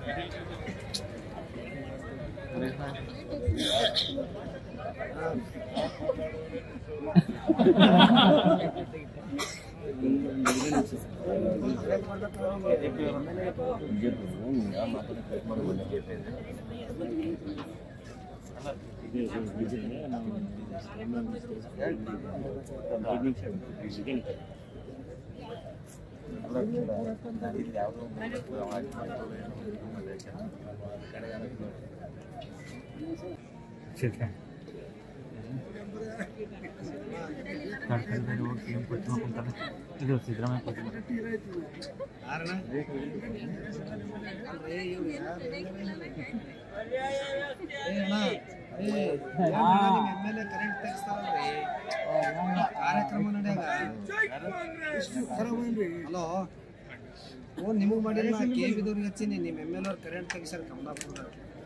ಇದು ಸಿದ್ದರಾಮಯ್ಯ ಕೊಟ್ಟಿದ್ದಾರೆ. ಕಾರ್ಯಕ್ರಮ ನಡೆಯಾಗ ಹಲೋ ಓ ನಿಮಗ್ ಮಾಡಿಲ್ಲ ಕೆ ಬಿದವ್ರಿಗೆ ಹಚ್ಚೀನಿ ನಿಮ್ಮ ಎಮ್ ಎಲ್ ಅವ್ರು ಕರೆಂಟ್ ತೆಗಿಸ್ಯಾರ ಕಮಲಾಪುರ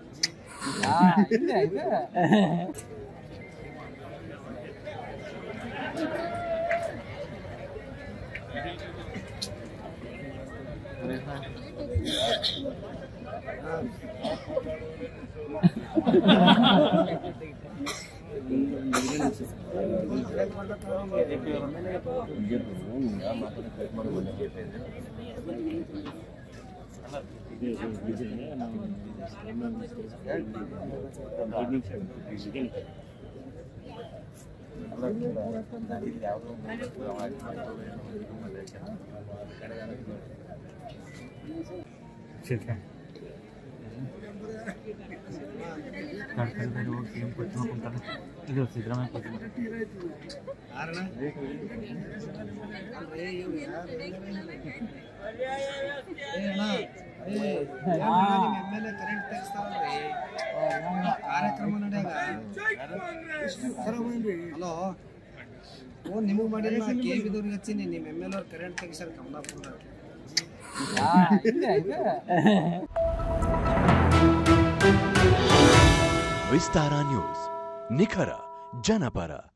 ಕಾರ್ಕಳದಲ್ಲಿ ಹೋಗಿ ಸಿಎಂ ಕೊಟ್ಟು ಕುಂತಾರೆ. ಇದು ಸಿದ್ದರಾಮಯ್ಯ ಕೊಟ್ಟಿದ್ದಾರೆ. ಕಾರಣ ಅಲ್ರಿ ಇವ್ರು ಯಾರು ಏ ಅಣ್ಣ ಏ ನಿಮ್ಮ ಎಮ್ ಎಲ್ ಎ ಕರೆಂಟ್ ತೆಗಿಸ್ತಾರಲ್ರಿ ಕಾರ್ಯಕ್ರಮ ನಡೆಯಾಗ ಹಲೋ ಓ ನಿಮಗ್ ಮಾಡಿಲ್ಲ ಕೆ ಬಿದವ್ರಿಗೆ ಹಚ್ಚೀನಿ ನಿಮ್ಮ ಎಮ್ ಎಲ್ ಅವ್ರು ಕರೆಂಟ್ ತೆಗಿಸ್ಯಾರ ಕಮಲಾಪುರ ವಿಸ್ತಾರ ನ್ಯೂಸ್ ನಿಖರ ಜನಪರ